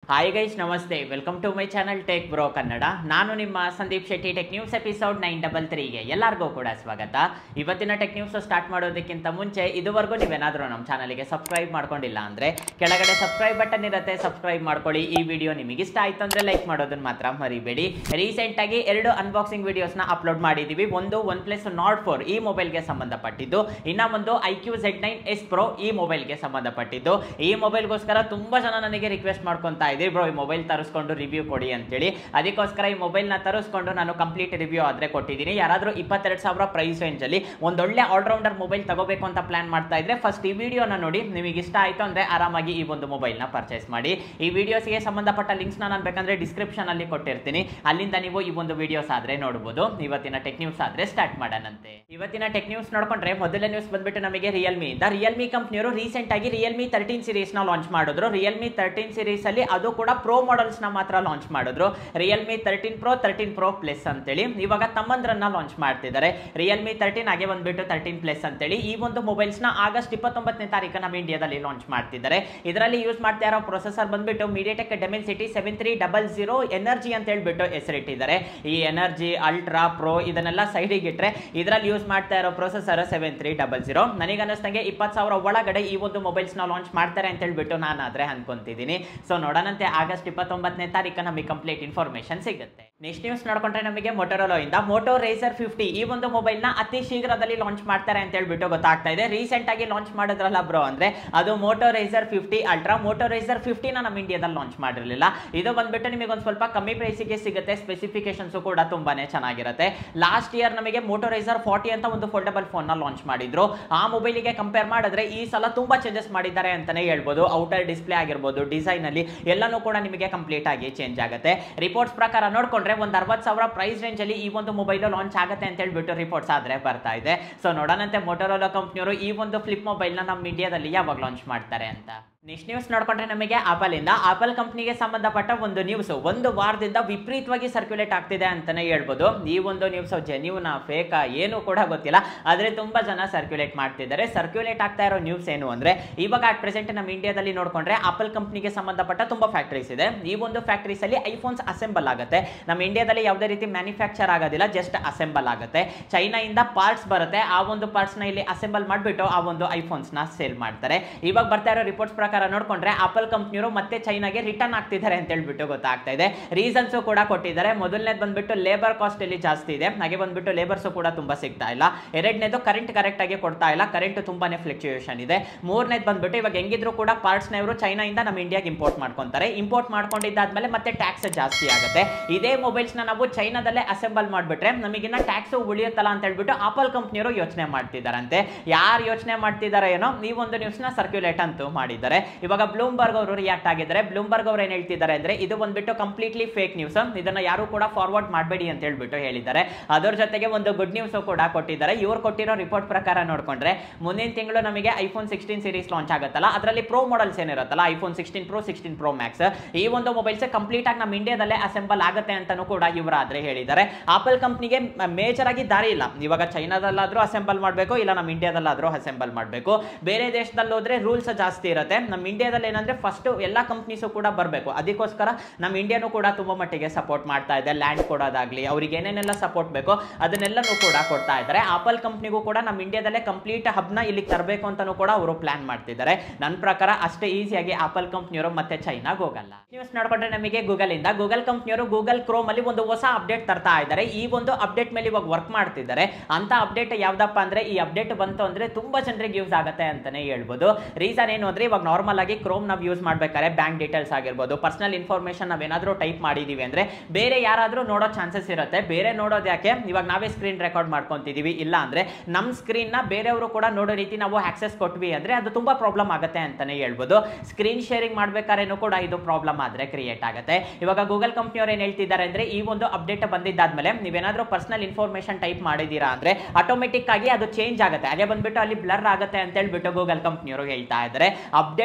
hi guys ನಮಸ್ತೆ welcome to my channel tech bro Kannada ನಾನು ನಿಮ್ಮ Sandeep Shetty tech news episode nine double ತ್ರೀಗೆ ಎಲ್ಲರಿಗೂ ಕೂಡ ಸ್ವಾಗತ ಇವತ್ತಿನ ಟೆಕ್ ನ್ಯೂಸ್ ಸ್ಟಾರ್ಟ್ ಮಾಡೋದಕ್ಕಿಂತ ಮುಂಚೆ ಇದುವರೆಗೂ ನೀವೇನಾದರೂ ನಮ್ಮ ಚಾನಲ್ಗೆ ಸಬ್ಸ್ಕ್ರೈಬ್ ಮಾಡ್ಕೊಂಡಿಲ್ಲ ಅಂದರೆ ಕೆಳಗಡೆ ಸಬ್ಸ್ಕ್ರೈಬ್ ಬಟನ್ ಇರುತ್ತೆ ಸಬ್ಸ್ಕ್ರೈಬ್ ಮಾಡ್ಕೊಳ್ಳಿ ಈ ವಿಡಿಯೋ ನಿಮಗೆ ಇಷ್ಟ ಆಯ್ತು ಅಂದರೆ ಲೈಕ್ ಮಾಡೋದನ್ನ ಮಾತ್ರ ಮರಿಬೇಡಿ ರೀಸೆಂಟಾಗಿ ಎರಡು ಅನ್ಬಾಕ್ಸಿಂಗ್ ವಿಡಿಯೋಸ್ನ ಅಪ್ಲೋಡ್ ಮಾಡಿದ್ದೀವಿ ಒಂದು ಒನ್ ಪ್ಲಸ್ ನಾಟ್ ಫೋರ್ ಈ ಮೊಬೈಲ್ಗೆ ಸಂಬಂಧಪಟ್ಟಿದ್ದು ಇನ್ನ ಒಂದು I Q Z nine S pro ಈ ಮೊಬೈಲ್ಗೆ ಸಂಬಂಧಪಟ್ಟಿದ್ದು ಈ ಮೊಬೈಲ್ಗೋಸ್ಕರ ತುಂಬಾ ಜನ ನನಗೆ ರಿಕ್ವೆಸ್ಟ್ ಮಾಡ್ಕೊಂತಾ ಇದ್ದೀವಿ ಬ್ರೋ ಈ ಮೊಬೈಲ್ ತರಿಸ್ಕೊಂಡು ರಿವ್ಯೂ ಕೊಡಿ ಅಂತೇಳಿ ಅದಕ್ಕೋಸ್ಕರ ಈ ಮೊಬೈಲ್ನ ತರಿಸ್ಕೊಂಡು ನಾನು ಕಂಪ್ಲೀಟ್ ರಿವ್ಯೂ ಆದ್ರೆ ಕೊಟ್ಟಿದ್ದೀನಿ ಯಾರಾದರೂ ಇಪ್ಪತ್ತೆರಡು ಸಾವಿರ ಪ್ರೈಸ್ ರೇಂಜಲ್ಲಿ ಒಂದೊಳ್ಳೆ ಆಲ್ರೌಂಡರ್ ಮೊಬೈಲ್ ತಗೋಬೇಕು ಅಂತ ಪ್ಲಾನ್ ಮಾಡ್ತಾ ಇದ್ರೆ ಫಸ್ಟ್ ಈ ವಿಡಿಯೋನ ನೋಡಿ ನಿಮಗೆ ಇಷ್ಟ ಆಯ್ತು ಅಂದ್ರೆ ಆರಾಮಾಗಿ ಈ ಒಂದು ಮೊಬೈಲ್ನ ಪರ್ಚೇಸ್ ಮಾಡಿ ಈ ವಿಡಿಯೋಸ್ಗೆ ಸಂಬಂಧಪಟ್ಟ ಲಿಂಕ್ಸ್ನ ನಾನು ಬೇಕಂದ್ರೆ ಡಿಸ್ಕ್ರಿಪ್ಷನ್ ಅಲ್ಲಿ ಕೊಟ್ಟಿರ್ತೀನಿ ಅಲ್ಲಿಂದ ನೀವು ಈ ಒಂದು ವಿಡಿಯೋಸ್ ಆದ್ರೆ ನೋಡಬಹುದು ಇವತ್ತಿನ ಟೆಕ್ ನ್ಯೂಸ್ ಆದ್ರೆ ಸ್ಟಾರ್ಟ್ ಮಾಡೋಣಂತೆ ಇವತ್ತಿನ ಟೆಕ್ ನ್ಯೂಸ್ ನೋಡ್ಕೊಂಡ್ರೆ ಮೊದಲ ನ್ಯೂಸ್ ಬಂದ್ಬಿಟ್ಟು ನಮಗೆ ರಿಯಲ್ಮಿ ಇಂದ ರಿಯಲ್ಮಿ ಕಂಪ್ನಿಯವರು ರೀಸೆಂಟ್ ಆಗಿ ರಿಯಲ್ಮಿ ತರ್ಟೀನ್ ಸೀರೀಸ್ ನ ಲಾಂಚ್ ಮಾಡಿದ್ರು ರಿಯಲ್ಮಿ ತರ್ಟೀನ್ ಸೀರೀಸ್ ಅಲ್ಲಿ ಅದು ಕೂಡ ಪ್ರೋ ಮಾಡೆಲ್ಸ್ ನ ಮಾತ್ರ ಲಾಂಚ್ ಮಾಡಿದ್ರು Realme thirteen pro thirteen pro plus ಅಂತೇಳಿ ಇವಾಗ ತಮ್ಮಂದ್ರನ್ನ ಲಾಂಚ್ ಮಾಡ್ತಿದ್ದಾರೆ ರಿಯಲ್ಮಿ ತರ್ಟೀನ್ ಹಾಗೆ ಬಂದ್ಬಿಟ್ಟು ತರ್ಟೀನ್ ಪ್ಲಸ್ ಅಂತೇಳಿ ಈ ಒಂದು ಮೊಬೈಲ್ಸ್ ನ ಆಗಸ್ಟ್ ಇಪ್ಪತ್ತೊಂಬತ್ತನೇ ತಾರೀಕು ನಮ್ಮ ಇಂಡಿಯಾದಲ್ಲಿ ಲಾಂಚ್ ಮಾಡ್ತಿದ್ದಾರೆ ಇದರಲ್ಲಿ ಯೂಸ್ ಮಾಡ್ತಾ ಇರೋ ಪ್ರೊಸೆಸರ್ ಬಂದ್ಬಿಟ್ಟು MediaTek Dimensity seven three double zero energy ಅಂತ ಹೇಳ್ಬಿಟ್ಟು ಹೆಸರಿಟ್ಟಿದ್ದಾರೆ ಈ ಎನರ್ಜಿ ಅಲ್ಟ್ರಾ ಪ್ರೋ ಇದನ್ನೆಲ್ಲ ಸೈಡಿಗೆ ಇಟ್ರೆ ಇದರಲ್ಲಿ ಯೂಸ್ ಮಾಡ್ತಾ ಇರೋ processor seven three double zero ನನಗೆ ಅನ್ನಿಸ್ತಂಗೆ ಇಪ್ಪತ್ತು ಸಾವಿರ ಒಳಗಡೆ ಈ ಒಂದು ಮೊಬೈಲ್ಸ್ ನ ಲಾಂಚ್ ಮಾಡ್ತಾರೆ ಅಂತ ಹೇಳ್ಬಿಟ್ಟು ನಾನು ಆದ್ರೆ ಅನ್ಕೊಂತಿದ್ದೀನಿ ಸೊ ನೋಡೋಣಂತೆ ಆಗಸ್ಟ್ ಇಪ್ಪತ್ತೊಂಬತ್ತನೇ ತಾರೀಕು ನಮಗೆ ಕಂಪ್ಲೀಟ್ ಇನ್ಫಾರ್ಮೇಶನ್ ಸಿಗುತ್ತೆ ನೆಕ್ಸ್ಟ್ ನ್ಯೂಸ್ ನೋಡ್ಕೊಂಡ್ರೆ ನಮಗೆ ಮೊಟೋರೋಲೋ ಇಂದ ಮೋಟೋ ರೇಸರ್ ಫಿಫ್ಟಿ ಈ ಒಂದು ಮೊಬೈಲ್ ನ ಅತಿ ಶೀಘ್ರದಲ್ಲಿ ಲಾಂಚ್ ಮಾಡ್ತಾರೆ ಅಂತ ಹೇಳ್ಬಿಟ್ಟು ಗೊತ್ತಾಗ್ತಾ ಇದೆ ರೀಸೆಂಟ್ ಆಗಿ ಲಾಂಚ್ ಮಾಡಿದ್ರಲ್ಲ ಬ್ರೋ ಅಂದ್ರೆ ಅದು Moto Razr fifty ultra Moto Razr ಫಿಫ್ಟಿನ ನಮ್ಮ ಇಂಡಿಯಾದಲ್ಲಿ ಲಾಂಚ್ ಮಾಡಿರಲಿಲ್ಲ ಇದು ಬಂದ್ಬಿಟ್ಟು ನಿಮಗೆ ಒಂದು ಸ್ವಲ್ಪ ಕಮ್ಮಿ ಪ್ರೈಸಿಗೆ ಸಿಗುತ್ತೆ ಸ್ಪೆಸಿಫಿಕೇಶನ್ಸ್ ಕೂಡ ತುಂಬಾನೇ ಚೆನ್ನಾಗಿರುತ್ತೆ ಲಾಸ್ಟ್ ಇಯರ್ ನಮಗೆ ಮೋಟೋ ರೇಸರ್ ಫಾರ್ಟಿ ಅಂತ ಒಂದು ಫೋಲ್ಡಬಲ್ ಫೋನ್ ನ ಲಾಂಚ್ ಮಾಡಿದ್ರು ಆ ಮೊಬೈಲಿಗೆ ಕಂಪೇರ್ ಮಾಡಿದ್ರೆ ಈ ಸಲ ತುಂಬಾ ಚೇಂಜಸ್ ಮಾಡಿದ್ದಾರೆ ಅಂತಾನೆ ಹೇಳ್ಬೋದು ಔಟರ್ ಡಿಸ್ಪ್ಲೇ ಆಗಿರ್ಬೋದು ಡಿಸೈನ್ ಅಲ್ಲಿ ಎಲ್ಲನೂ ಕೂಡ ನಿಮಗೆ ಕಂಪ್ಲೀಟ್ ಆಗಿ ಚೇಂಜ್ ಆಗುತ್ತೆ ರಿಪೋರ್ಟ್ಸ್ ಪ್ರಕಾರ ನೋಡ್ಕೊಂಡ್ರೆ ಒಂದು ಅರವತ್ತು ಸಾವಿರ ಪ್ರೈಸ್ ರೇಂಜ್ ಅಲ್ಲಿ ಈ ಒಂದು ಮೊಬೈಲ್ ಲಾಂಚ್ ಆಗುತ್ತೆ ಅಂತ ಹೇಳ್ಬಿಟ್ಟು ರಿಪೋರ್ಟ್ಸ್ ಆದ್ರೆ ಬರ್ತಾ ಇದೆ ಸೊ ನೋಡೋಣಂತೆ ಮೊಟೋರೋಲಾ ಕಂಪ್ನಿಯವರು ಈ ಒಂದು ಫ್ಲಿಪ್ ಮೊಬೈಲ್ ನ ನಮ್ಮ ಇಂಡಿಯಾದಲ್ಲಿ ಯಾವಾಗ ಲಾಂಚ್ ಮಾಡ್ತಾರೆ ಅಂತ ನೆಕ್ಸ್ಟ್ ನ್ಯೂಸ್ ನೋಡ್ಕೊಂಡ್ರೆ ನಮಗೆ ಆಪಲ್ ಇಂದ ಆಪಲ್ ಕಂಪ್ನಿಗೆ ಸಂಬಂಧಪಟ್ಟ ಒಂದು ನ್ಯೂಸ್ ಒಂದು ವಾರದಿಂದ ವಿಪರೀತವಾಗಿ ಸರ್ಕ್ಯುಲೇಟ್ ಆಗ್ತಿದೆ ಅಂತಾನೆ ಹೇಳ್ಬೋದು ಈ ಒಂದು ನ್ಯೂಸ್ ಜೆನ್ಯೂನ ಫೇಕ ಏನು ಕೂಡ ಗೊತ್ತಿಲ್ಲ ಆದ್ರೆ ತುಂಬಾ ಜನ ಸರ್ಕ್ಯುಲೇಟ್ ಮಾಡ್ತಿದ್ದಾರೆ ಸರ್ಕ್ಯುಲೇಟ್ ಆಗ್ತಾ ಇರೋ ನ್ಯೂಸ್ ಏನು ಅಂದ್ರೆ ಇವಾಗ ಅಟ್ ಪ್ರೆಸೆಂಟ್ ನಮ್ಮ ಇಂಡಿಯಾದಲ್ಲಿ ನೋಡ್ಕೊಂಡ್ರೆ ಆಪಲ್ ಕಂಪ್ನಿಗೆ ಸಂಬಂಧಪಟ್ಟ ತುಂಬಾ ಫ್ಯಾಕ್ಟರೀಸ್ ಇದೆ ಈ ಒಂದು ಫ್ಯಾಕ್ಟರೀಸ್ ಅಲ್ಲಿ ಐಫೋನ್ಸ್ ಅಸೆಂಬಲ್ ಆಗುತ್ತೆ ನಮ್ಮ ಇಂಡಿಯಾದಲ್ಲಿ ಯಾವುದೇ ರೀತಿ ಮ್ಯಾನುಫ್ಯಾಕ್ಚರ್ ಆಗೋದಿಲ್ಲ ಜಸ್ಟ್ ಅಸೆಂಬಲ್ ಆಗುತ್ತೆ ಚೈನಾಯಿಂದ ಪಾರ್ಟ್ಸ್ ಬರುತ್ತೆ ಆ ಒಂದು ಪಾರ್ಟ್ಸ್ ನ ಇಲ್ಲಿ ಅಸೆಂಬಲ್ ಮಾಡಿಬಿಟ್ಟು ಆ ಒಂದು ಐಫೋನ್ಸ್ ನ ಸೇಲ್ ಮಾಡ್ತಾರೆ ಇವಾಗ ಬರ್ತಾ ಇರೋ ರಿಪೋರ್ಟ್ಸ್ ಪ್ರಕಾರ ನೋಡ್ಕೊಂಡ್ರೆ ಆಪಲ್ ಕಂಪ್ನಿಯವರು ಮತ್ತೆ ಚೈನಾಗೆ ರಿಟರ್ನ್ ಆಗ್ತಿದ್ದಾರೆ ಅಂತ ಹೇಳ್ಬಿಟ್ಟು ಗೊತ್ತಾಗ್ತಾ ಇದೆ ರೀಸನ್ಸ್ ಕೂಡ ಕೊಟ್ಟಿದ್ದಾರೆ ಮೊದಲನೇದು ಬಂದ್ಬಿಟ್ಟು ಲೇಬರ್ ಕಾಸ್ಟ್ ಇಲ್ಲಿ ಜಾಸ್ತಿ ಇದೆ ಹಾಗೆ ಬಂದ್ಬಿಟ್ಟು ಲೇಬರ್ಸ್ ಕೂಡ ತುಂಬಾ ಸಿಗ್ತಾ ಇಲ್ಲ ಎರಡನೇದು ಕರೆಂಟ್ ಕರೆಕ್ಟ್ ಆಗಿ ಕೊಡ್ತಾ ಇಲ್ಲ ಕರೆಂಟ್ ತುಂಬಾನೇ ಫ್ಲಕ್ಚುಯೇಷನ್ ಇದೆ ಮೂರನೇದು ಬಂದ್ಬಿಟ್ಟು ಇವಾಗ ಹೆಂಗಿದ್ರು ಕೂಡ ಪಾರ್ಟ್ಸ್ ನ ಇವರು ಚೈನಾಯಿಂದ ನಮ್ಮ ಇಂಡಿಯಾಗೆ ಇಂಪೋರ್ಟ್ ಮಾಡ್ಕೊಂತಾರೆ ಇಂಪೋರ್ಟ್ ಮಾಡ್ಕೊಂಡಿದ್ದಾದ್ಮೇಲೆ ಮತ್ತೆ ಟ್ಯಾಕ್ಸ್ ಜಾಸ್ತಿ ಆಗುತ್ತೆ ಇದೇ ಮೊಬೈಲ್ಸ್ ನ ನಾವು ಚೈನಾದಲ್ಲೇ ಅಸೆಂಬಲ್ ಮಾಡ್ಬಿಟ್ರೆ ನಮಗಿನ್ನ ಟ್ಯಾಕ್ಸ್ ಉಳಿಯುತ್ತಲ್ಲ ಅಂತ ಹೇಳ್ಬಿಟ್ಟು ಆಪಲ್ ಕಂಪ್ನಿಯವರು ಯೋಚನೆ ಮಾಡ್ತಿದ್ದಾರಂತೆ ಯಾರು ಯೋಚನೆ ಮಾಡ್ತಿದ್ದಾರೆ ಏನೋ ಈ ಒಂದು ನ್ಯೂಸ್ ನ ಸರ್ಕ್ಯುಲೇಟ್ ಅಂತೂ ಮಾಡಿದ್ದಾರೆ ಇವಾಗ ಬ್ಲೂಮ್ಬರ್ಗ್ ಅವರು ರಿಯಾಕ್ಟ್ ಆಗಿದ್ದಾರೆ ಬ್ಲೂಮ್ಬರ್ಗ್ ಅವ್ರು ಏನ್ ಹೇಳ್ತಿದ್ದಾರೆ ಅಂದ್ರೆ ಇದು ಬಂದ್ಬಿಟ್ಟು ಕಂಪ್ಲೀಟ್ಲಿ ಫೇಕ್ ನ್ಯೂಸ್ ಇದನ್ನ ಯಾರು ಕೂಡ ಫಾರ್ವರ್ಡ್ ಮಾಡಬೇಡಿ ಅಂತ ಹೇಳ್ಬಿಟ್ಟು ಹೇಳಿದ್ದಾರೆ ಅದರ ಜೊತೆಗೆ ಒಂದು ಗುಡ್ ನ್ಯೂಸ್ ಕೂಡ ಕೊಟ್ಟಿದ್ದಾರೆ ಇವ್ರು ಕೊಟ್ಟಿರೋ ರಿಪೋರ್ಟ್ ಪ್ರಕಾರ ನೋಡ್ಕೊಂಡ್ರೆ ಮುಂದಿನ ತಿಂಗಳು ನಮಗೆ ಐಫೋನ್ ಸಿಕ್ಸ್ಟೀನ್ ಸೀರೀಸ್ ಲಾಂಚ್ ಆಗುತ್ತಲ್ಲ ಅದರಲ್ಲಿ ಪ್ರೋ ಮಾಡೆಲ್ಸ್ ಏನಿರುತ್ತಲ್ಲ iPhone sixteen pro sixteen pro max ಈ ಒಂದು ಮೊಬೈಲ್ಸ್ ಕಂಪ್ಲೀಟ್ ಆಗಿ ನಮ್ಮ ಇಂಡಿಯಾದಲ್ಲೇ ಅಸೆಂಬಲ್ ಆಗುತ್ತೆ ಅಂತಾನೂ ಕೂಡ ಇವರಾದ್ರೆ ಹೇಳಿದ್ದಾರೆ ಆಪಲ್ ಕಂಪ್ನಿಗೆ ಮೇಜರ್ ಆಗಿ ದಾರಿ ಇಲ್ಲ ಇವಾಗ ಚೈನಾದಲ್ಲಾದ್ರೂ ಅಸೆಂಬಲ್ ಮಾಡಬೇಕು ಇಲ್ಲ ನಮ್ಮ ಇಂಡಿಯಾದಲ್ಲಾದ್ರೂ ಅಸೆಂಬಲ್ ಮಾಡಬೇಕು ಬೇರೆ ದೇಶದಲ್ಲಿ ಹೋದ್ರೆ ರೂಲ್ಸ್ ಜಾಸ್ತಿ ಇರುತ್ತೆ ನಮ್ಮ ಇಂಡಿಯಾದಲ್ಲಿ ಏನಂದ್ರೆ ಫಸ್ಟ್ ಎಲ್ಲ ಕಂಪ್ನೀಸು ಕೂಡ ಬರಬೇಕು ಅದಕ್ಕೋಸ್ಕರ ನಮ್ಮ ಇಂಡಿಯಾನು ಕೂಡ ತುಂಬಾ ಮಟ್ಟಿಗೆ ಸಪೋರ್ಟ್ ಮಾಡ್ತಾ ಇದೆ ಲ್ಯಾಂಡ್ ಕೊಡೋದಾಗ್ಲಿ ಅವ್ರಿಗೆ ಏನೇನೆಲ್ಲ ಸಪೋರ್ಟ್ ಬೇಕೋ ಅದನ್ನೆಲ್ಲನೂ ಕೂಡ ಕೊಡ್ತಾ ಇದ್ದಾರೆ ಆಪಲ್ ಕಂಪ್ನಿಗೂ ಕೂಡ ನಮ್ಮ ಇಂಡಿಯಾದಲ್ಲೇ ಕಂಪ್ಲೀಟ್ ಹಬ್ನ ಇಲ್ಲಿಗೆ ತರಬೇಕು ಅಂತಾನೂ ಕೂಡ ಅವರು ಪ್ಲಾನ್ ಮಾಡ್ತಿದ್ದಾರೆ ನನ್ನ ಪ್ರಕಾರ ಅಷ್ಟೇ ಈಸಿಯಾಗಿ ಆಪಲ್ ಕಂಪ್ನಿಯವರು ಮತ್ತೆ ಚೈನಾಗ್ ಹೋಗಲ್ಲ ನ್ಯೂಸ್ ನೋಡ್ಕೊಂಡ್ರೆ ನಮಗೆ ಗೂಗಲ್ ಇಂದ ಗೂಗಲ್ ಕಂಪ್ನಿಯವರು ಗೂಗಲ್ ಕ್ರೋಮ್ ಅಲ್ಲಿ ಒಂದು ಹೊಸ ಅಪ್ಡೇಟ್ ತರ್ತಾ ಇದ್ದಾರೆ ಈ ಒಂದು ಅಪ್ಡೇಟ್ ಮೇಲೆ ಇವಾಗ ವರ್ಕ್ ಮಾಡ್ತಿದ್ದಾರೆ ಅಂತ ಅಪ್ಡೇಟ್ ಯಾವ್ದಪ್ಪ ಅಂದ್ರೆ ಈ ಅಪ್ಡೇಟ್ ಬಂತು ಅಂದ್ರೆ ತುಂಬಾ ಜನರಿಗೆ ಯೂಸ್ ಆಗುತ್ತೆ ಅಂತಾನೆ ಹೇಳ್ಬೋದು ರೀಸನ್ ಏನು ಅಂದ್ರೆ ಇವಾಗ ನಾರ್ಮಲ್ ಆಗಿ ಕ್ರೋಮ್ ನಾವು ಯೂಸ್ ಮಾಡ್ಬೇಕಾದ್ರೆ ಬ್ಯಾಂಕ್ ಡೀಟೇಲ್ಸ್ ಆಗಿರ್ಬೋದು ಪರ್ಸನಲ್ ಇನ್ಫಾರ್ಮೇಶನ್ ನಾವೇನಾದ್ರೂ ಟೈಪ್ ಮಾಡಿದೀವಿ ಅಂದ್ರೆ ಬೇರೆ ಯಾರಾದ್ರೂ ನೋಡೋ ಚಾನ್ಸಸ್ ಇರುತ್ತೆ ಬೇರೆ ನೋಡೋದು ಯಾಕೆ ಇವಾಗ ನಾವೇ ಸ್ಕ್ರೀನ್ ರೆಕಾರ್ಡ್ ಮಾಡ್ಕೊಂತಿದೀವಿ ಇಲ್ಲ ಅಂದ್ರೆ ನಮ್ಮ ಸ್ಕ್ರೀನ್ ನ ಬೇರೆಯವರು ಕೂಡ ನೋಡೋ ರೀತಿ ನಾವು ಆಕ್ಸೆಸ್ ಕೊಟ್ವಿ ಅಂದ್ರೆ ಅದು ತುಂಬಾ ಪ್ರಾಬ್ಲಮ್ ಆಗುತ್ತೆ ಅಂತಾನೆ ಹೇಳ್ಬೋದು ಸ್ಕ್ರೀನ್ ಶೇರಿಂಗ್ ಮಾಡ್ಬೇಕಾದ್ರೇನು ಕೂಡ ಇದು ಪ್ರಾಬ್ಲಮ್ ಆದ್ರೆ ಕ್ರಿಯೇಟ್ ಆಗುತ್ತೆ ಇವಾಗ ಗೂಗಲ್ ಕಂಪ್ನಿಯವರು ಏನ್ ಹೇಳ್ತಿದ್ದಾರೆ ಅಂದ್ರೆ ಈ ಒಂದು ಅಪ್ಡೇಟ್ ಬಂದಿದ್ದಾದ್ಮೇಲೆ ನೀವೇನಾದ್ರೂ ಪರ್ಸನಲ್ ಇನ್ಫಾರ್ಮೇಶನ್ ಟೈಪ್ ಮಾಡಿದೀರಾ ಅಂದ್ರೆ ಆಟೋಮೆಟಿಕ್ ಆಗಿ ಅದು ಚೇಂಜ್ ಆಗುತ್ತೆ ಹಾಗೆ ಬಂದ್ಬಿಟ್ಟು ಅಲ್ಲಿ ಬ್ಲರ್ ಆಗುತ್ತೆ ಅಂತ ಹೇಳ್ಬಿಟ್ಟು ಗೂಗಲ್ ಕಂಪ್ನಿಯವರು ಹೇಳ್ತಾ ಇದ್ದಾರೆ ಅಪ್ಡೇಟ್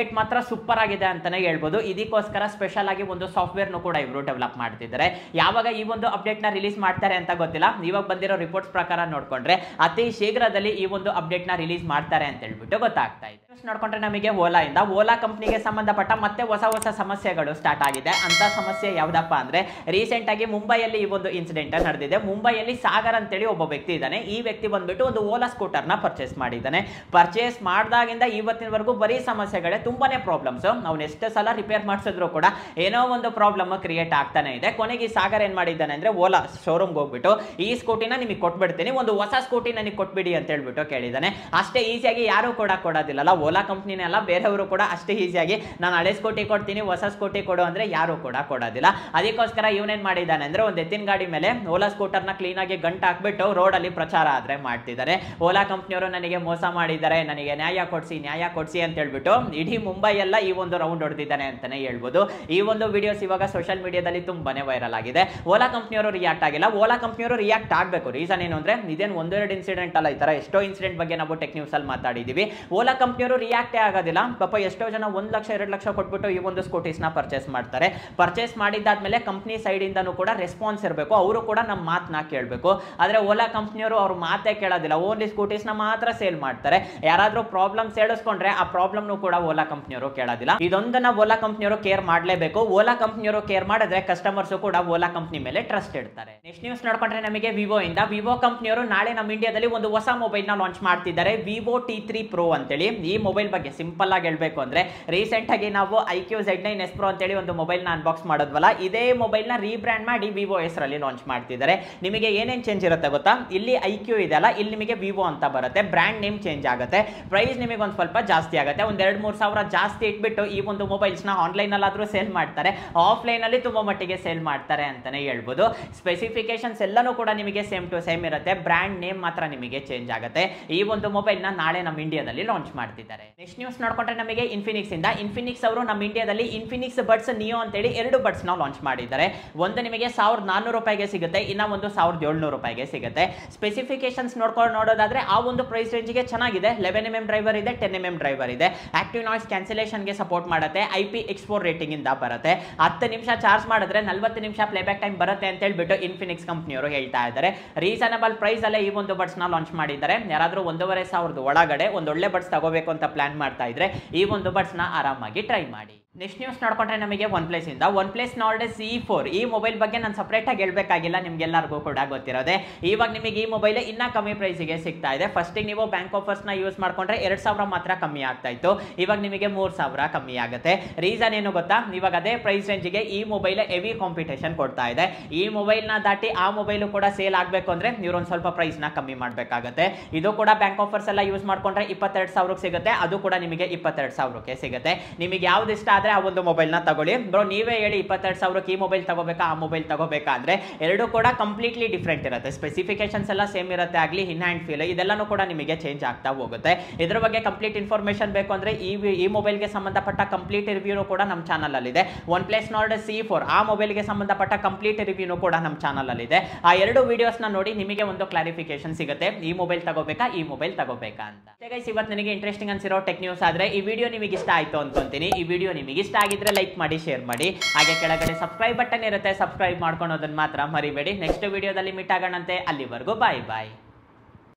ಅಪ್ಡೇಟ್ ಮಾತ್ರ ಸೂಪರ್ ಆಗಿದೆ ಅಂತಾನೆ ಹೇಳ್ಬೋದು ಇದಕ್ಕೋಸ್ಕರ ಸ್ಪೆಷಲ್ ಆಗಿ ಒಂದು ಸಾಫ್ಟ್ವೇರ್ನು ಕೂಡ ಇವರು ಡೆವಲಪ್ ಮಾಡ್ತಿದ್ದಾರೆ ಯಾವಾಗ ಈ ಒಂದು ಅಪ್ಡೇಟ್ ನ ರಿಲೀಸ್ ಮಾಡ್ತಾರೆ ಅಂತ ಗೊತ್ತಿಲ್ಲ ಇವಾಗ ಬಂದಿರೋ ರಿಪೋರ್ಟ್ಸ್ ಪ್ರಕಾರ ನೋಡ್ಕೊಂಡ್ರೆ ಅತಿ ಶೀಘ್ರದಲ್ಲಿ ಈ ಒಂದು ಅಪ್ಡೇಟ್ ನ ರಿಲೀಸ್ ಮಾಡ್ತಾರೆ ಅಂತ ಹೇಳ್ಬಿಟ್ಟು ಗೊತ್ತಾಗ್ತಾ ಇದೆ Next ನೋಡ್ಕೊಂಡ್ರೆ ನಮಗೆ ಓಲಾ ಇಂದ ಓಲಾ ಕಂಪ್ನಿಗೆ ಸಂಬಂಧಪಟ್ಟ ಮತ್ತೆ ಹೊಸ ಹೊಸ ಸಮಸ್ಯೆಗಳು ಸ್ಟಾರ್ಟ್ ಆಗಿದೆ ಅಂತ ಸಮಸ್ಯೆ ಯಾವ್ದಪ್ಪ ಅಂದ್ರೆ ರೀಸೆಂಟ್ ಆಗಿ ಮುಂಬೈಯಲ್ಲಿ ಈ ಒಂದು ಇನ್ಸಿಡೆಂಟ್ ನಡೆದಿದೆ ಮುಂಬೈಯಲ್ಲಿ ಸಾಗರ್ ಅಂತೇಳಿ ಒಬ್ಬ ವ್ಯಕ್ತಿ ಇದ್ದಾನೆ ಈ ವ್ಯಕ್ತಿ ಬಂದ್ಬಿಟ್ಟು ಒಂದು ಓಲಾ ಸ್ಕೂಟರ್ ನ ಪರ್ಚೇಸ್ ಮಾಡಿದ್ದಾನೆ ಪರ್ಚೇಸ್ ಮಾಡಿದಾಗಿಂದ ಇವತ್ತಿನವರೆಗೂ ಬರೀ ಸಮಸ್ಯೆಗಳೇ ತುಂಬಾನೇ ಪ್ರಾಬ್ಲಮ್ಸ್ ಅವ್ನು ಎಷ್ಟು ಸಲ ರಿಪೇರ್ ಮಾಡಿಸಿದ್ರು ಕೂಡ ಏನೋ ಒಂದು ಪ್ರಾಬ್ಲಮ್ ಕ್ರಿಯೇಟ್ ಆಗ್ತಾನೆ ಇದೆ ಕೊನೆಗೆ ಈ ಸಾಗರ್ ಏನ್ ಮಾಡಿದ್ದಾನೆ ಅಂದ್ರೆ ಓಲಾ ಶೋರೂಮ್ಗೆ ಹೋಗ್ಬಿಟ್ಟು ಈ ಸ್ಕೂಟಿನ ನಿಮಗೆ ಕೊಟ್ಬಿಡ್ತೀನಿ ಒಂದು ಹೊಸ ಸ್ಕೂಟಿ ನನಗೆ ಕೊಟ್ಬಿಡಿ ಅಂತ ಹೇಳ್ಬಿಟ್ಟು ಕೇಳಿದ್ದಾನೆ ಅಷ್ಟೇ ಈಸಿಯಾಗಿ ಯಾರು ಕೂಡ ಕೊಡೋದಿಲ್ಲಲ್ಲ ಓಲಾ ಕಂಪ್ನಿನೇ ಅಲ್ಲ ಬೇರೆಯವರು ಕೂಡ ಅಷ್ಟೇ ಈಸಿಯಾಗಿ ನಾನು ಹಳೆ ಸ್ಕೂಟಿ ಕೊಡ್ತೀನಿ ಹೊಸ ಸ್ಕೂಟಿ ಕೊಡು ಅಂದ್ರೆ ಯಾರು ಕೂಡ ಕೊಡೋದಿಲ್ಲ ಅದಕ್ಕೋಸ್ಕರ ಇವನೇನ್ ಮಾಡಿದ್ದಾನೆ ಅಂದ್ರೆ ಒಂದು ಎತ್ತಿನ ಗಾಡಿ ಮೇಲೆ ಓಲಾ ಸ್ಕೂಟರ್ನ ಕ್ಲೀನ್ ಆಗಿ ಗಂಟು ಹಾಕ್ಬಿಟ್ಟು ರೋಡಲ್ಲಿ ಪ್ರಚಾರ ಆದ್ರೆ ಮಾಡ್ತಿದ್ದಾರೆ ಓಲಾ ಕಂಪ್ನಿಯವರು ನನಗೆ ಮೋಸ ಮಾಡಿದ್ದಾರೆ ನನಗೆ ನ್ಯಾಯ ಕೊಡಿಸಿ ನ್ಯಾಯ ಕೊಡಿಸಿ ಅಂತ ಹೇಳ್ಬಿಟ್ಟು ಇಡೀ ಮುಂಬೈ ಎಲ್ಲ ಈ ಒಂದು ರೌಂಡ್ ಹೊಡೆದಿದ್ದಾನೆ ಅಂತಾನೆ ಹೇಳ್ಬೋದು ಈ ಒಂದು ವಿಡಿಯೋಸ್ ಇವಾಗ ಸೋಷಿಯಲ್ ಮೀಡಿಯಾದಲ್ಲಿ ತುಂಬಾನೇ ವೈರಲ್ ಆಗಿದೆ ಓಲಾ ಕಂಪ್ನಿಯವರು ರಿಯಾಕ್ಟ್ ಆಗಿಲ್ಲ ಓಲಾ ಕಂಪ್ನಿಯವರು ರಿಯಾಕ್ಟ್ ಆಗಬೇಕು ರೀಸನ್ ಏನು ಅಂದ್ರೆ ಇದೇನು ಒಂದೆರಡು ಇನ್ಸಿಡೆಂಟ್ ಅಲ್ಲ ಈ ತರ ಎಷ್ಟೋ ಇನ್ಸಿಡೆಂಟ್ ಬಗ್ಗೆ ನಾವು ಟೆಕ್ ನ್ಯೂಸ್ ಅಲ್ಲಿ ಮಾತಾಡಿದೀವಿ ಓಲಾ ಕಂಪ್ನಿಯವರು ರಿಯಾಕ್ಟೇ ಆಗೋದಿಲ್ಲ ಪಾಪ ಎಷ್ಟೋ ಜನ ಒಂದ್ ಲಕ್ಷ ಎರಡು ಲಕ್ಷ ಕೊಟ್ಬಿಟ್ಟು ಈ ಒಂದು ಸ್ಕೂಟೀಸ್ ನ ಪರ್ಚೇಸ್ ಮಾಡ್ತಾರೆ ಪರ್ಚೇಸ್ ಮಾಡಿದ್ದಾದ್ಮೇಲೆ ಕಂಪ್ನಿ ಸೈಡ್ ಇಂದನೂ ಕೂಡ ರೆಸ್ಪಾನ್ಸ್ ಇರಬೇಕು ಅವರು ಕೂಡ ನಮ್ಮ ಮಾತನ್ನ ಕೇಳಬೇಕು ಆದ್ರೆ ಓಲಾ ಕಂಪ್ನಿಯವರು ಅವ್ರ ಮಾತೇ ಕೇಳೋದಿಲ್ಲ ಓನ್ಲಿ ಸ್ಕೂಟೀಸ್ ನ ಮಾತ್ರ ಸೇಲ್ ಮಾಡ್ತಾರೆ ಯಾರಾದ್ರೂ ಪ್ರಾಬ್ಲಮ್ಸ್ ಹೇಳಿಸ್ಕೊಂಡ್ರೆ ಆ ಪ್ರಾಬ್ಲಮ್ ಕೂಡ ಓಲಾ ಕಂಪ್ನಿಯವರು ಕೇಳೋದಿಲ್ಲ ಇದೊಂದನ್ನ ಓಲಾ ಕಂಪ್ನಿಯವರು ಕೇರ್ ಮಾಡಲೇಬೇಕು ಓಲಾ ಕಂಪ್ನಿಯವರು ಕೇರ್ ಮಾಡಿದ್ರೆ ಕಸ್ಟಮರ್ಸ್ ಕೂಡ ಓಲಾ ಕಂಪ್ನಿ ಮೇಲೆ ಟ್ರಸ್ಟ್ ಇಡ್ತಾರೆ ನೆಕ್ಸ್ಟ್ ನ್ಯೂಸ್ ನೋಡ್ಕೊಂಡ್ರೆ ನಮಗೆ ವಿವೋ ಇಂದ ವಿವೋ ಕಂಪ್ನಿಯವರು ನಾಳೆ ನಮ್ಮ ಇಂಡಿಯಾದಲ್ಲಿ ಒಂದು ಹೊಸ ಮೊಬೈಲ್ ನ ಲಾಂಚ್ ಮಾಡ್ತಿದ್ದಾರೆ ವಿವೋ ಟಿ ತ್ರೀ ಪ್ರೋ ಅಂತೇಳಿ ಈ ಮೊಬೈಲ್ ಬಗ್ಗೆ ಸಿಂಪಲ್ ಆಗಿ ಹೇಳ್ಬೇಕು ಅಂದ್ರೆ ರೀಸೆಂಟ್ ಆಗಿ ನಾವು I Q Z nine S pro ಅಂತೇಳಿ ಒಂದು ಮೊಬೈಲ್ ನ ಅನ್ಬಾಕ್ಸ್ ಮಾಡೋದ್ವಲ್ಲ ಇದೇ ಮೊಬೈಲ್ ನ ರೀಬ್ರ್ಯಾಂಡ್ ಮಾಡಿ ವಿವೋ ಹೆಸರಲ್ಲಿ ಲಾಂಚ್ ಮಾಡ್ತಿದ್ದಾರೆ ನಿಮಗೆ ಏನೇನ್ ಚೇಂಜ್ ಇರುತ್ತೆ ಗೊತ್ತಾ ಇಲ್ಲಿ ಐ ಕ್ಯೂ ಇದೆಯಲ್ಲ ಇಲ್ಲಿ ನಿಮಗೆ ವಿವೋ ಅಂತ ಬರುತ್ತೆ ಬ್ರ್ಯಾಂಡ್ ನೇಮ್ ಚೇಂಜ್ ಆಗುತ್ತೆ ಪ್ರೈಸ್ ನಿಮಗೆ ಒಂದು ಸ್ವಲ್ಪ ಜಾಸ್ತಿ ಆಗುತ್ತೆ ಒಂದ್ ಎರಡು ಮೂರು ಸಾವಿರ ಜಾಸ್ತಿ ಇಟ್ಬಿಟ್ಟು ಈ ಒಂದು ಮೊಬೈಲ್ಸ್ ನ ಆನ್ಲೈನ್ ಅಲ್ಲಾದ್ರೂ ಸೇಲ್ ಮಾಡ್ತಾರೆ ಆಫ್ಲೈನ್ ಅಲ್ಲಿ ತುಂಬಾ ಮಟ್ಟಿಗೆ ಸೇಲ್ ಮಾಡ್ತಾರೆ ಅಂತಾನೆ ಹೇಳ್ಬೋದು ಸ್ಪೆಸಿಫಿಕೇಶನ್ಸ್ ಎಲ್ಲನೂ ಕೂಡ ನಿಮಗೆ ಸೇಮ್ ಟು ಸೇಮ್ ಇರುತ್ತೆ ಬ್ರ್ಯಾಂಡ್ ನೇಮ್ ಮಾತ್ರ ನಿಮಗೆ ಚೇಂಜ್ ಆಗುತ್ತೆ ಈ ಒಂದು ಮೊಬೈಲ್ ನ ನಾಳೆ ನಮ್ಮ ಇಂಡಿಯಾದಲ್ಲಿ ಲಾಂಚ್ ಮಾಡ್ತಿದ್ದಾರೆ ನೆಕ್ಸ್ಟ್ ನ್ಯೂಸ್ ನೋಡ್ಕೊಂಡ್ರೆ ನಮಗೆ ಇನ್ಫಿನಿಕ್ಸ್ ಇಂದ ಇನ್ಫಿನಿಕ್ಸ್ ಅವರು ನಮ್ಮ ಇಂಡಿಯಾದಲ್ಲಿ ಇನ್ಫಿನಿಕ್ಸ್ ಬಡ್ಸ್ ನಿಯೋ ಅಂತೇಳಿ ಎರಡು ಬಡ್ಸ್ ನ ಲಾಂಚ್ ಮಾಡಿದ್ದಾರೆ ಒಂದು ನಿಮಗೆ ಸಾವಿರದ ನಾನ್ನೂರು ರೂಪಾಯಿಗೆ ಸಿಗುತ್ತೆ ಇನ್ನ ಒಂದು ಸಾವಿರದ ಏಳ್ನೂರು ರೂಪಾಯಿಗೆ ಸಿಗುತ್ತೆ ಸ್ಪೆಸಿಫಿಕೇಶನ್ಸ್ ನೋಡ್ಕೊಂಡು ನೋಡೋದಾದ್ರೆ ಆ ಒಂದು ಪ್ರೈಸ್ ರೇಂಜ್ಗೆ ಚೆನ್ನಾಗಿದೆ ಲೆವೆನ್ ಎಂ ಎಂ ಡ್ರೈವರ್ ಇದೆ ಟೆನ್ ಎಂ ಎಂ ಡ್ರೈವರ್ ಇದೆ ಆಕ್ಟಿವ್ ನಾಯ್ಸ್ ಕ್ಯಾನ್ಸಲೇಷನ್ಗೆ ಸಪೋರ್ಟ್ ಮಾಡುತ್ತೆ ಐ ಪಿ ಎಕ್ಸ್ಪೋರ್ ರೇಟಿಂಗ್ ಇಂದ ಬರುತ್ತೆ ಹತ್ತು ನಿಮಿಷ ಚಾರ್ಜ್ ಮಾಡಿದ್ರೆ ನಲ್ವತ್ತು ನಿಮಿಷ ಪ್ಲೇಬ್ಯಾಕ್ ಟೈಮ್ ಬರುತ್ತೆ ಅಂತ ಹೇಳ್ಬಿಟ್ಟು ಇನ್ಫಿನಿಕ್ಸ್ ಕಂಪ್ನಿಯವರು ಹೇಳ್ತಾ ಇದ್ದಾರೆ ರೀಸನಬಲ್ ಪ್ರೈಸ್ ಅಲ್ಲೇ ಈ ಒಂದು ಬಡ್ಸ್ ನ ಲಾಂಚ್ ಮಾಡಿದ್ದಾರೆ ಯಾರಾದ್ರೂ ಒಂದೂವರೆ ಸಾವಿರದ ಒಳಗಡೆ ಒಂದು ಒಳ್ಳೆ ಬಡ್ಸ್ ತಗೋಬೇಕು ಅಂತ ಪ್ಲಾನ್ ಮಾಡ್ತಾ ಇದ್ರೆ ಈ ಒಂದು ಬಡ್ಸ್ ನ ಆರಾಮಾಗಿ ಟ್ರೈ ಮಾಡಿ ನೆಕ್ಸ್ಟ್ ನ್ಯೂಸ್ ನೋಡ್ಕೊಂಡ್ರೆ ನಮಗೆ ಒನ್ ಪ್ಲೇಸ್ ಇಂದ OnePlus Nord C four ಈ ಮೊಬೈಲ್ ಬಗ್ಗೆ ನಾನು ಸಪ್ರೇಟ್ ಆಗಿ ಹೇಳ್ಬೇಕಾಗಿಲ್ಲ ನಿಮ್ಗೆಲ್ಲರಿಗೂ ಕೂಡ ಗೊತ್ತಿರೋದೆ ಇವಾಗ ನಿಮಗೆ ಈ ಮೊಬೈಲ್ ಇನ್ನ ಕಮ್ಮಿ ಪ್ರೈಸಿಗೆ ಸಿಗ್ತಾ ಇದೆ ಫಸ್ಟಿಗೆ ನೀವು ಬ್ಯಾಂಕ್ ಆಫರ್ಸ್ ನ ಯೂಸ್ ಮಾಡ್ಕೊಂಡ್ರೆ ಎರಡ್ ಸಾವಿರ ಮಾತ್ರ ಕಮ್ಮಿ ಆಗ್ತಾ ಇತ್ತು ಇವಾಗ ನಿಮಗೆ ಮೂರ್ ಸಾವಿರ ಕಮ್ಮಿ ಆಗುತ್ತೆ ರೀಸನ್ ಏನು ಗೊತ್ತಾ ಇವಾಗ ಅದೇ ಪ್ರೈಸ್ ರೇಂಜ್ಗೆ ಈ ಮೊಬೈಲ್ ಹೆವಿ ಕಾಂಪಿಟೇಷನ್ ಕೊಡ್ತಾ ಇದೆ ಈ ಮೊಬೈಲ್ ನ ದಾಟಿ ಆ ಮೊಬೈಲ್ ಕೂಡ ಸೇಲ್ ಆಗಬೇಕು ಅಂದ್ರೆ ನೀವು ಒಂದು ಸ್ವಲ್ಪ ಪ್ರೈಸ್ ನ ಕಮ್ಮಿ ಮಾಡಬೇಕಾಗುತ್ತೆ ಇದು ಕೂಡ ಬ್ಯಾಂಕ್ ಆಫರ್ಸ್ ಎಲ್ಲ ಯೂಸ್ ಮಾಡ್ಕೊಂಡ್ರೆ ಇಪ್ಪತ್ತೆರಡು ಸಾವಿರಕ್ಕೆ ಸಿಗುತ್ತೆ ಅದು ಕೂಡ ನಿಮಗೆ ಇಪ್ಪತ್ತೆರಡು ಸಾವಿರಕ್ಕೆ ಸಿಗುತ್ತೆ ನಿಮಗೆ ಯಾವ್ದು ಇಷ್ಟ ಆದ್ರೆ ಆ ಒಂದು ಮೊಬೈಲ್ ನ ತಗೊಳ್ಳಿ ಬ್ರೋ ನೀವೇ ಹೇಳಿ ಇಪ್ಪತ್ತೆರಡು ಸಾವಿರಕ್ಕೆ ಈ ಮೊಬೈಲ್ ತಗೋಬೇಕಾ ಆ ಮೊಬೈಲ್ ತಗೋಬೇಕಾ ಅಂದ್ರೆ ಎರಡು ಕೂಡ ಕಂಪ್ಲೀಟ್ಲಿ ಡಿಫ್ರೆಂಟ್ ಇರುತ್ತೆ ಸ್ಪೆಸಿಫಿಕೇಶನ್ಸ್ ಎಲ್ಲ ಸೇಮ್ ಇರುತ್ತೆ ಆಗಲಿ ಇನ್ ಹ್ಯಾಂಡ್ ಫೀಲ್ ಇದೆಲ್ಲನೂ ಕೂಡ ನಿಮಗೆ ಚೇಂಜ್ ಆಗ್ತಾ ಹೋಗುತ್ತೆ ಇದ್ರ ಬಗ್ಗೆ ಕಂಪ್ಲೀಟ್ ಇನ್ಫಾರ್ಮೇಶನ್ ಬೇಕು ಅಂದ್ರೆ ಈ ವಿ- ಈ ಮೊಬೈಲ್ಗೆ ಸಂಬಂಧಪಟ್ಟ ಕಂಪ್ಲೀಟ್ ರಿವ್ಯೂನು ಕೂಡ ನಮ್ಮ ಚಾನಲ್ ಅಲ್ಲಿ ಇದೆ OnePlus Nord C four ಆ ಮೊಬೈಲ್ಗೆ ಸಂಬಂಧಪಟ್ಟ ಕಂಪ್ಲೀಟ್ ರಿವ್ಯೂನು ಕೂಡ ನಮ್ಮ ಚಾನಲ್ ಅಲ್ಲಿ ಇದೆ ಆ ಎರಡು ವಿಡಿಯೋಸ್ ನ ನೋಡಿ ನಿಮಗೆ ಒಂದು ಕ್ಲಾರಿಫಿಕೇಶನ್ ಸಿಗುತ್ತೆ ಈ ಮೊಬೈಲ್ ತಗೋಬೇಕಾ ಈ ಮೊಬೈಲ್ ತಗೋಬೇಕಾ ಅಂತ ಗೈಸ್ ಇವತ್ತು ನನಗೆ ಇಂಟ್ರೆಸ್ಟಿಂಗ್ ಅನ್ಸಿರೋ ಟೆಕ್ ನ್ಯೂಸ್ ಆದ್ರೆ ಈ ವಿಡಿಯೋ ನಿಮಗೆ ಇಷ್ಟ ಆಯ್ತು ಅನ್ಕೊಂತೀನಿ ಈ ವಿಡಿಯೋ ನಿಮಗೆ ಇಷ್ಟ ಆಗಿದ್ರೆ ಲೈಕ್ ಮಾಡಿ ಶೇರ್ ಮಾಡಿ ಹಾಗೆ ಕೆಳಗಡೆ ಸಬ್ಸ್ಕ್ರೈಬ್ ಬಟನ್ ಇರುತ್ತೆ ಸಬ್ಸ್ಕ್ರೈಬ್ ಮಾಡ್ಕೊಳೋದನ್ನ ಮಾತ್ರ ಮರಿಬೇಡಿ ನೆಕ್ಸ್ಟ್ ವಿಡಿಯೋದಲ್ಲಿ ಮೀಟ್ ಆಗೋಣಂತೆ ಅಲ್ಲಿವರೆಗೂ ಬಾಯ್ ಬಾಯ್